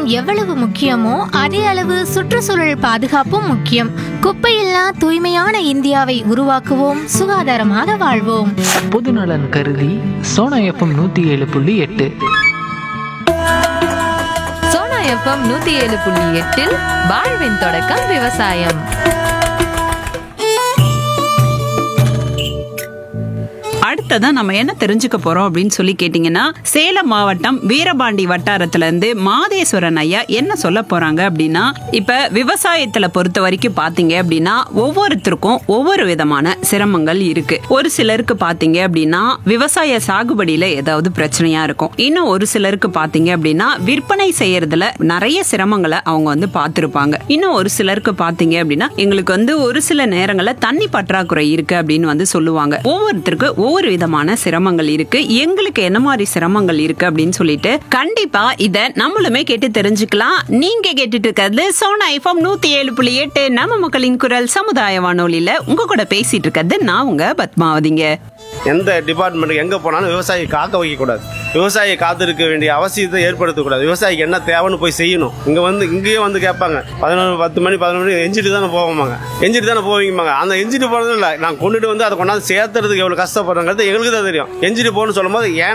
எவ்வளவு முக்கியமோ அதே அளவு சுற்றுச்சூழல் பாதுகாப்பும் முக்கியம் குப்பையில்லா தூய்மையான இந்தியாவை உருவாக்குவோம் சுகாதாரமாக வாழ்வோம் பொதுநலன் கருதி சோனா எஃப்எம் நூற்றி ஏழு புள்ளி எட்டு சோனா எஃப்எம் நூத்தி ஏழு புள்ளி எட்டில் வாழ்வின் தொடக்கம் விவசாயம் அடுத்ததா நம்ம என்ன தெரிஞ்சுக்க போறோம் அப்படின்னு சொல்லி கேட்டீங்கன்னா சேலம் மாவட்டம் வீரபாண்டி வட்டாரத்துல இருந்து மாதேஸ்வரன் ஐயா என்ன சொல்ல போறாங்க அப்படின்னா இப்ப விவசாயத்துல பொறுத்த வரைக்கும் பாத்தீங்க அப்படின்னா ஒவ்வொருத்தருக்கும் ஒவ்வொரு விதமான சிரமங்கள் இருக்கு ஒரு சிலருக்கு பாத்தீங்க அப்படின்னா விவசாய சாகுபடியில ஏதாவது பிரச்சனையா இருக்கும் இன்னும் ஒரு சிலருக்கு பாத்தீங்க அப்படின்னா விற்பனை செய்யறதுல நிறைய சிரமங்களை அவங்க வந்து பார்த்திருப்பாங்க இன்னும் ஒரு சிலருக்கு பாத்தீங்க அப்படின்னா எங்களுக்கு வந்து ஒரு சில நேரங்கள்ல தண்ணி பற்றாக்குறை இருக்கு அப்படின்னு வந்து சொல்லுவாங்க ஒவ்வொருத்தருக்கு ஒவ்வொரு விதமான சிரமங்கள் இருக்கு எங்களுக்கு என்ன மாதிரி சிரமங்கள் இருக்கு அப்படின்னு சொல்லிட்டு கண்டிப்பா இத நம்மளுமே கேட்டு தெரிஞ்சுக்கலாம் நீங்க கேட்டுட்டு இருக்கிறது சோனா ஐஃபம் நூத்தி ஏழு புள்ளி எட்டு நம்ம மக்களின் குரல் சமுதாய வானொலியில உங்க கூட பேசிட்டு இருக்கிறது நான் உங்க பத்மாவதிங்க எந்த டிபார்ட்மெண்ட் எங்கே போனாலும் விவசாயி காக்க வைக்கக்கூடாது விவசாயியை காத்திருக்க வேண்டிய அவசியத்தை ஏற்படுத்தக்கூடாது விவசாயிக்கு என்ன தேவைன்னு போய் செய்யணும் இங்கே வந்து இங்கேயே வந்து கேட்பாங்க பதினொன்று பத்து மணி பதினொன்று மணி எஞ்சிட்டு தானே போவோமாங்க எஞ்சிட்டு தானே போவீங்கம்மாங்க அந்த எஞ்சிட்டு போகிறது இல்லை நான் கொண்டுட்டு வந்து அதை கொண்டாந்து சேர்த்துறதுக்கு எவ்வளோ கஷ்டப்படுறங்கிறது எங்களுக்கு தான் தெரியும் எஞ்சிட்டு போகணும்னு சொல்லும்போது ஏன்